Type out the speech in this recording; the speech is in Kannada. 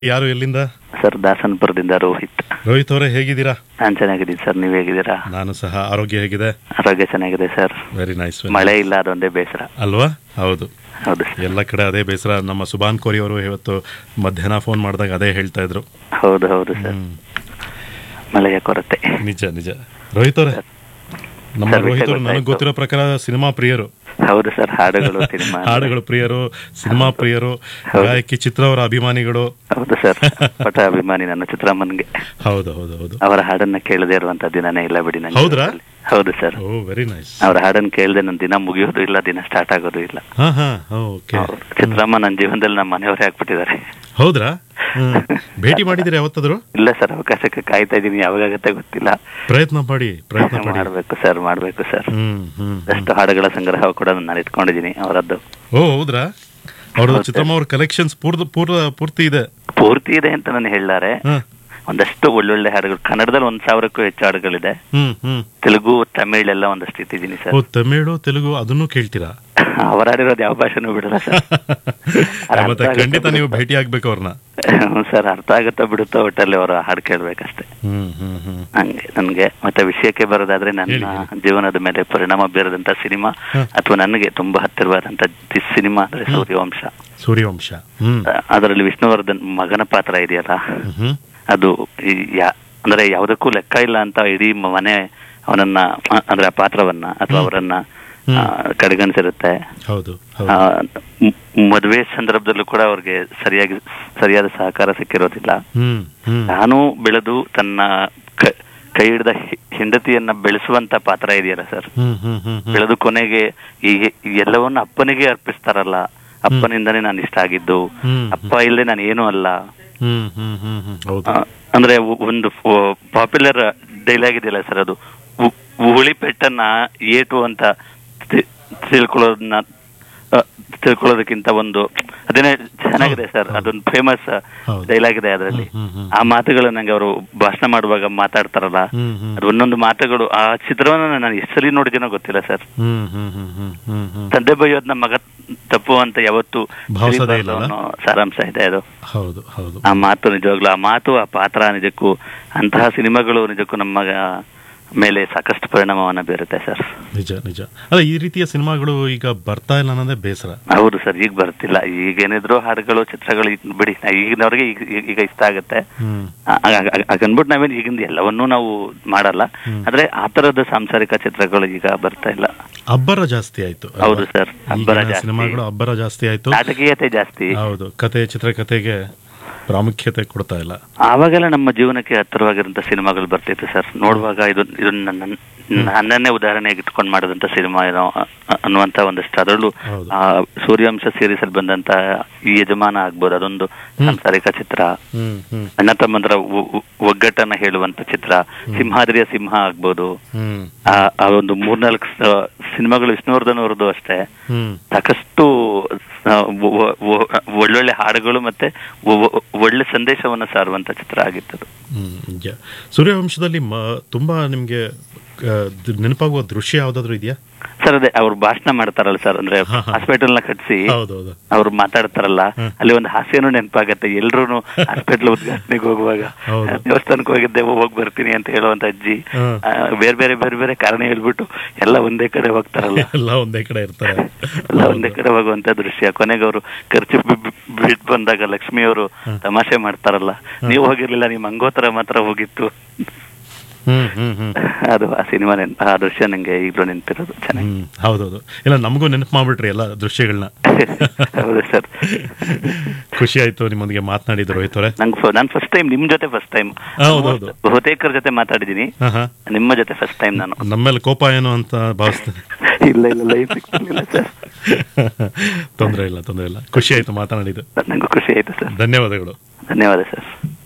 ಯಾರು ಎಲ್ಲಿಂದ ಸರ್ ದಾಸನಪುರದಿಂದ ರೋಹಿತ್ ರೋಹಿತ್ ಅವರೇ ಹೇಗಿದ್ದೀರಾ ನಾನು ಚೆನ್ನಾಗಿದ್ದೀನಿ ಸರ್ ನೀವು ಹೇಗಿದ್ದೀರಾ ನಾನು ಸಹ ಆರೋಗ್ಯ ಹೇಗಿದೆ ಆರೋಗ್ಯ ಚೆನ್ನಾಗಿದೆ ಸರ್ ವೆರಿ ನೈಸ್ ಮಳೆ ಇಲ್ಲ ಅದೊಂದೇ ಬೇಸರ ಅಲ್ವಾ ಹೌದು ಹೌದು ಸರ್ ಎಲ್ಲ ಕಡೆ ಅದೇ ಬೇಸರ ನಮ್ಮ ಸುಬಾನ್ ಕೋರಿ ಅವರು ಇವತ್ತು ಮಧ್ಯಾಹ್ನ ಫೋನ್ ಮಾಡಿದಾಗ ಅದೇ ಹೇಳ್ತಾ ಇದ್ರು ಹೌದು ಹೌದು ಸರ್ ಹ್ಮ್. ಮಳೆಯ ಕೊರತೆ ನಿಜ ನಿಜ ರೋಹಿತ್ ಅವರೇ ನಮ್ಮ ಸರ್, ವಿಷಯ ರೋಹಿತ್ ಅವರು ನನಗೆ ಗೊತ್ತಾಯ್ತು. ಗೊತ್ತಿರೋ ಪ್ರಕಾರ ಸಿನಿಮಾ ಪ್ರಿಯರು ಹೌದು ಸರ್ ಹಾಡುಗಳು ಸಿನಿಮಾ ಹಾಡುಗಳು ಪ್ರಿಯರು ಸಿನಿಮಾ ಪ್ರಿಯರು ಗಾಯಕಿ ಚಿತ್ರ ಅವರ ಅಭಿಮಾನಿಗಳು ಹೌದು ಸರ್ ಪಟ ಅಭಿಮಾನಿ ನನ್ನ ಚಿತ್ರಮ್ಮನ್ಗೆ ಹೌದು ಹೌದು ಹೌದು ಅವರ ಹಾಡನ್ನ ಕೇಳದೇ ಇರುವಂತ ದಿನನೇ ಇಲ್ಲ ಬಿಡಿ ನನ್ನ ಹೌದ್ರಾ? ಜೀವನದಲ್ಲಿ. ಹೌದು ಸರ್ ಓ ವೆರಿ ನೈಸ್ ಅವರ ಹಾಡನ್ನ ಕೇಳದೆ ನನ್ನ ದಿನ ಮುಗಿಯೋದು ಇಲ್ಲ ದಿನ ಸ್ಟಾರ್ಟ್ ಆಗೋದು ಇಲ್ಲ ಹಾ ಹಾ ಓಕೆ ಹೌದು. ಚಿತ್ರಮ್ಮ ನನ್ನ ಜೀವನದಲ್ಲಿ ನಮ್ಮ ಮನೆಯವರೇ ಆಗ್ಬಿಟ್ಟಿದ್ದಾರೆ ಹೌದ್ರಾ ಹ್ಮ್. ಭೇಟಿ ಮಾಡಿದಿರಿ ಯಾವತ್ತಾದ್ರು ಇಲ್ಲ ಸರ್ ಅವಕಾಶಕ್ಕೆ ಕಾಯ್ತಾ ಇದ್ದೀನಿ ಯಾವಾಗತ್ತೆ ಗೊತ್ತಿಲ್ಲ ಪ್ರಯತ್ನ ಪಡಿ ಪ್ರಯತ್ನ ಪಡಿ ಮಾಡ್ಬೇಕು ಸರ್ ಮಾಡ್ಬೇಕು ಸರ್ ಹ್ಮ್ ಹ್ಮ್ ಎಷ್ಟು ಹಾಡುಗಳ ಸಂಗ್ರಹ ಕೂಡ ನಾನು ಇಟ್ಕೊಂಡಿದ್ದೀನಿ ಅವರದ್ದು ಓ ಹೌದ್ರಾ ಅವ್ರದ್ದು ಚಿತ್ರಮ್ಮ ಅವ್ರ ಕಲೆಕ್ಷನ್ಸ್ ಪೂರ್ತಿ ಪೂರ್ಣ ಪೂರ್ತಿ ಇದೆ ಪೂರ್ತಿ ಇದೆ ಅಂತ ನಾನು ಹೇಳಾರೆ ಹ. ಒಂದಷ್ಟು ಒಳ್ಳೊಳ್ಳೆ ಹಾಡುಗಳು ಕನ್ನಡದಲ್ಲಿ ಒಂದ್ ಸಾವಿರಕ್ಕೂ ಹೆಚ್ಚು ಹಾಡುಗಳಿದೆ ಹ್ಮ್ ಹ್ಮ್ ತೆಲುಗು ತಮಿಳ್ ಎಲ್ಲ ಒಂದಷ್ಟು ಇಟ್ಟಿದ್ದೀನಿ ಓ ಸರ್ ತಮಿಳು ತೆಲುಗು ಅದನ್ನು ಕೇಳ್ತೀರಾ ಅವರ ಹಾಡಿರೋದು ಯಾವ ಭಾಷೆನೂ ಬಿಡಲ್ಲ ಸರ್ ಅರ್ಥ ಮತ್ತೆ ಆಗುತ್ತೆ ಖಂಡಿತ ನೀವು ಭೇಟಿ ಆಗ್ಬೇಕು ಅವ್ರನ್ನ ಹ್ಞೂ ಸರ್ ಅರ್ಥ ಆಗುತ್ತೋ ಬಿಡುತ್ತೋ ಒಟ್ಟಲ್ಲಿ ಅವರ ಹಾಡು ಕೇಳ್ಬೇಕಷ್ಟೇ ಹ್ಮ್ ಹ್ಮ್ ಹ್ಮ್ ಹಂಗೆ ನನ್ಗೆ ಮತ್ತೆ ವಿಷಯಕ್ಕೆ ಬರೋದಾದ್ರೆ ನನ್ನ ಹೇಳಿ, ಜೀವನದ ಮೇಲೆ ಪರಿಣಾಮ ಬೀರದಂತ ಸಿನಿಮಾ ಹ. ಅಥವಾ ನನಗೆ ತುಂಬಾ ಹತ್ತಿರವಾದಂತ ಸಿನಿಮಾ ಅಂದ್ರೆ ಸೂರ್ಯವಂಶ ಸೂರ್ಯವಂಶ ಹ್ಮ್ ಅದರಲ್ಲಿ ವಿಷ್ಣುವರ್ಧನ್ ಮಗನ ಪಾತ್ರ ಇದೆಯಲ್ಲ ಹ್ಮ್, ಹ್ಮ್ ಅದು ಈ ಯಾ- ಅಂದ್ರೆ ಯಾವುದಕ್ಕೂ ಲೆಕ್ಕ ಇಲ್ಲ ಅಂತ ಇಡೀ ಮ- ಮನೆ ಅವನನ್ನ ಅ- ಅಂದ್ರೆ ಆ ಪಾತ್ರವನ್ನ ಅಥವಾ ಹ್ಮ್. ಅವರನ್ನ ಹ್ಮ್. ಆ, ಕಡೆಗಣಿಸಿರುತ್ತೆ ಹೌದು ಆ, ಹೌದು ಮ್- ಮದುವೆ ಸಂದರ್ಭದಲ್ಲೂ ಕೂಡ ಅವ್ರಿಗೆ ಸರಿಯಾಗಿ ಸರಿಯಾದ ಸಹಕಾರ ಸಿಕ್ಕಿರೋದಿಲ್ಲ ಹ್ಮ್ ಹ್ಮ್ ತಾನು ಬೆಳೆದು ತನ್ನ ಕ- ಕೈ ಹಿಡಿದ ಹೆ- ಹೆಂಡತಿಯನ್ನ ಬೆಳೆಸುವಂತ ಪಾತ್ರ ಇದೆಯಲ್ಲ ಸರ್ ಹ್ಮ್ ಹ್ಮ್ ಹ್ಮ್ ಹ್ಮ್ ಬೆಳೆದು ಕೊನೆಗೆ ಈ ಈ ಎಲ್ಲವನ್ನ ಅಪ್ಪನಿಗೆ ಅರ್ಪಿಸ್ತಾರಲ್ಲ ಅಪ್ಪನಿಂದನೇ ನಾನು ಇಷ್ಟ ಆಗಿದ್ದು ಹ್ಮ್. ಅಪ್ಪ ಇಲ್ಲದೆ ನಾನು ಏನೂ ಅಲ್ಲ ಹ್ಮ್ ಹ್ಮ್ ಹ್ಮ್ ಹ್ಮ್ ಹೌದು ಆ, ಅಂದ್ರೆ ಒ- ಒಂದು ಪಾಪ್ಯುಲರ್ ಡೈಲಾಗ್ ಇದೆಯಲ್ಲ ಸರ್ ಅದು ಉ- ಹುಳಿ ಪೆಟ್ಟನ್ನ ಏಟು ಅಂತ ತಿ- ತಿಳ್ಕೊಳ್ಳೋದನ್ನ ಆ, ತಿಳ್ಕೊಳ್ಳೋದಕ್ಕಿಂತ ಒಂದು ಅದೇನೇ ಚೆನ್ನಾಗಿದೆ ಸರ್ ಹೌದು. ಅದೊಂದು ಫೇಮಸ್ ಹೌದು. ಡೈಲಾಗ್ ಇದೆ ಅದರಲ್ಲಿ ಹ್ಮ್, ಹ್ಮ್, ಹ್ಮ್. ಆ ಮಾತುಗಳು ನಂಗೆ ಅವರು ಭಾಷಣ ಮಾಡುವಾಗ ಮಾತಾಡ್ತಾರಲ್ಲ ಹ್ಮ್ ಹ್ಮ್ ಅದು ಒಂದೊಂದು ಮಾತುಗಳು ಆ ಚಿತ್ರವನ್ನ ನಾನು ಎಷ್ಟು ಸಲ ನೋಡಿದ್ದೀನೋ ಗೊತ್ತಿಲ್ಲ ಸರ್ ಹ್ಮ್ ಹ್ಮ್ ಹ್ಮ್ ಹ್ಮ್ ಹ್ಮ್ ಹ್ಮ್ ತಂದೆ ಬೈಯೋದ್ನ ಮಗ ತಪ್ಪು ಅಂತ ಯಾವತ್ತು ಭಾವಿಸೋದೇ ಇಲ್ಲ ಅಲ್ಲ? ಸಾರಾಂಶ ಇದೆ ಅದು ಹೌದು ಹೌದು ಆ ಮಾತು ನಿಜವಾಗ್ಲೂ ಆ ಮಾತು ಆ ಪಾತ್ರ ನಿಜಕ್ಕೂ ಅಂತಹ ಸಿನಿಮಾಗಳು ನಿಜಕ್ಕೂ ನಮ್ಮ ಮೇಲೆ ಸಾಕಷ್ಟು ಪರಿಣಾಮವನ್ನ ಬೀರುತ್ತೆ ಸರ್ ನಿಜ ನಿಜ ಅಲ್ಲ ಈ ರೀತಿಯ ಸಿನಿಮಾಗಳು ಈಗ ಬರ್ತಾ ಇಲ್ಲ ಅನ್ನೋದೇ ಬೇಸರ ಹೌದು ಸರ್ ಈಗ ಬರ್ತಿಲ್ಲ ಈಗೇನಿದ್ರು ಹಾಡುಗಳು ಚಿತ್ರಗಳು ಇದ್ ಬಿಡಿ ಈಗಿನವ್ರಿಗೆ ಈಗ ಈಗ- ಈಗ ಇಷ್ಟ ಆಗುತ್ತೆ ಹ್ಮ್ ಹಾಗನ್ಬಿಟ್ಟು ನಾವೇನು ಈಗಿಂದ ಎಲ್ಲವನ್ನೂ ನಾವು ಮಾಡಲ್ಲ ಹ್ಮ್. ಆದ್ರೆ ಆ ತರದ ಸಾಂಸಾರಿಕ ಚಿತ್ರಗಳು ಈಗ ಬರ್ತಾ ಇಲ್ಲ ಅಬ್ಬರ ಜಾಸ್ತಿ ಆಯ್ತು ಅಲ್ವಾ? ಹೌದು ಸರ್, ಅಬ್ಬರ ಈಗಿನ ಜಾಸ್ತಿ. ಸಿನಿಮಾಗಳು ಅಬ್ಬರ ಜಾಸ್ತಿ ಆಯ್ತು ನಾಟಕೀಯತೆ ಜಾಸ್ತಿ ಹೌದು ಕತೆ ಚಿತ್ರಕಥೆಗೆ ಪ್ರಾಮುಖ್ಯತೆ ಕೊಡ್ತಾ ಇಲ್ಲ ಆವಾಗೆಲ್ಲ ನಮ್ಮ ಜೀವನಕ್ಕೆ ಹತ್ತಿರವಾಗಿರುವಂತ ಸಿನಿಮಾಗಳು ಬರ್ತಿತ್ತು ಸರ್ ನೋಡುವಾಗ ಇದು ಇದು ನನ್ನ ನನ್ನನ್ನೇ ಉದಾಹರಣೆಗೆ ಇಟ್ಕೊಂಡು ಮಾಡಿದಂತ ಸಿನಿಮಾ ಏನೋ ಅ- ಅ- ಅನ್ನುವಂತ ಒಂದಷ್ಟು ಅದರಲ್ಲೂ ಹೌದು. ಆ ಸೂರ್ಯಾಂಶ ಸೀರೀಸ್ ಅಲ್ಲಿ ಬಂದಂತ ಈ ಯಜಮಾನ ಆಗ್ಬೋದು ಅದೊಂದು ಹ್ಮ್. ಸಾಂಸಾರಿಕ ಚಿತ್ರ ಹ್ಮ್ ಹ್ಮ್ ಅಣ್ಣ ತಮ್ಮಂದ್ರ ಒ- ಒ- ಒಗ್ಗಟ್ಟನ್ನ ಹೇಳುವಂತ ಚಿತ್ರ ಸಿಂಹಾದ್ರಿಯ ಸಿಂಹ ಆಗ್ಬೋದು ಹ್ಮ್ ಆ ಆ ಒಂದು ಮೂರ್ನಾಲ್ಕು ಸ- ಸಿನಿಮಾಗಳು ವಿಷ್ಣುವರ್ಧನ್ ಅವರದ್ದು ಅಷ್ಟೇ ಹ್ಮ್ ಸಾಕಷ್ಟು ಆ, ಒ- ಒ- ಒ- ಒಳ್ಳೊಳ್ಳೆ ಹಾಡುಗಳು ಮತ್ತೆ ಒ- ಒ- ಒಳ್ಳೆ ಸಂದೇಶವನ್ನ ಸಾರುವಂತ ಚಿತ್ರ ಆಗಿತ್ತು ಹ್ಮ್ ನಿಜ ಸೂರ್ಯವಂಶದಲ್ಲಿ ಮ- ತುಂಬಾ ನಿಮ್ಗೆ ಆ, ದ್- ನೆನಪಾಗುವ ದೃಶ್ಯ ಯಾವ್ದಾದ್ರು ಇದೆಯಾ ಸರ್ ಅದೇ ಅವ್ರು ಭಾಷಣ ಮಾಡ್ತಾರಲ್ಲ ಸರ್ ಅಂದ್ರೆ ಹಾ, ಹಾ. ಹಾಸ್ಪಿಟಲ್ ನ ಕಟ್ಸಿ ಹೌದೌದು ಅವ್ರು ಮಾತಾಡ್ತಾರಲ್ಲ ಹ್ಮ್. ಅಲ್ಲಿ ಒಂದು ಹಾಸ್ಯನೂ ನೆನಪಾಗತ್ತೆ ಎಲ್ರು ಹಾಸ್ಪಿಟಲ್ ಉದ್ಘಾಟನೆಗೆ ಹೋಗುವಾಗ ಹೌದು. ದೇವಸ್ಥಾನಕ್ಕೆ ಹೋಗಿದ್ದೆ ಹೋಗ್ ಬರ್ತೀನಿ ಅಂತ ಹೇಳುವಂತ ಅಜ್ಜಿ ಹ್ಮ್. ಆ, ಬೇರೆ ಬೇರೆ ಬೇರೆ ಬೇರೆ ಕಾರಣ ಹೇಳ್ಬಿಟ್ಟು ಎಲ್ಲ ಒಂದೇ ಕಡೆ ಹೋಗ್ತಾರಲ್ಲ ಎಲ್ಲ ಒಂದೇ ಕಡೆ ಇರ್ತಾರೆ ಎಲ್ಲ ಒಂದೇ ಕಡೆ ಹೋಗುವಂತ ದೃಶ್ಯ ಕೊನೆಗೆ ಅವರು ಖರ್ಚು ಬಿ- ಬಿ- ಬಿಟ್ ಬಂದಾಗ ಲಕ್ಷ್ಮಿ ಅವರು ಹ್ಮ್. ತಮಾಷೆ ಮಾಡ್ತಾರಲ್ಲ ನೀವು ಹೋಗಿರ್ಲಿಲ್ಲ ನಿಮ್ ಮಂಗೋತ್ರ ಮಾತ್ರ ಹೋಗಿತ್ತು ಹ್ಮ್ ಹ್ಮ್ ಹ್ಮ್ ಅದು ಆ ಸಿನಿಮಾ ನೆನ್ ಆ ದೃಶ್ಯ ನಂಗೆ ಈಗಲೂ ನೆನಪಿರೋದು ಚೆನ್ನಾಗಿ ಹ್ಮ್ ಹೌದೌದು ಇಲ್ಲ ನಮಗೂ ನೆನಪು ಮಾಡ್ಬಿಟ್ರಿ ಎಲ್ಲ ದೃಶ್ಯಗಳನ್ನ ಹೌದು ಸರ್ ಖುಷಿ ಆಯ್ತು ನಿಮ್ಮೊಂದಿಗೆ ಮಾತನಾಡಿದ್ರು ರೋಹಿತ್ ಅವರೇ ನಂಗೆ ನಾನು ಫಸ್ಟ್ ಟೈಮ್ ನಿಮ್ ಜೊತೆ ಫಸ್ಟ್ ಟೈಮ್ ಹೌದೌದು. ಬಹುತೇಕರ ಜೊತೆ ಮಾತಾಡಿದೀನಿ ಹಾ ಹಾ ನಿಮ್ಮ ಜೊತೆ ಫಸ್ಟ್ ಟೈಮ್ ನಾನು ನಮ್ಮೇಲೆ ಕೋಪ ಏನು ಅಂತ ಭಾವಿಸ್ತೇನೆ ಇಲ್ಲ ಇಲ್ಲ ಲೈಫ್ ಸಿಗ್ತಿರ್ಲಿಲ್ಲ ಸರ್ ತೊಂದರೆ ಇಲ್ಲ ತೊಂದರೆ ಇಲ್ಲ ಖುಷಿ ಆಯ್ತು ಮಾತನಾಡಿದ್ದು ನಂಗೂ ಖುಷಿ ಆಯ್ತು ಸರ್ ಧನ್ಯವಾದಗಳು ಧನ್ಯವಾದ ಸರ್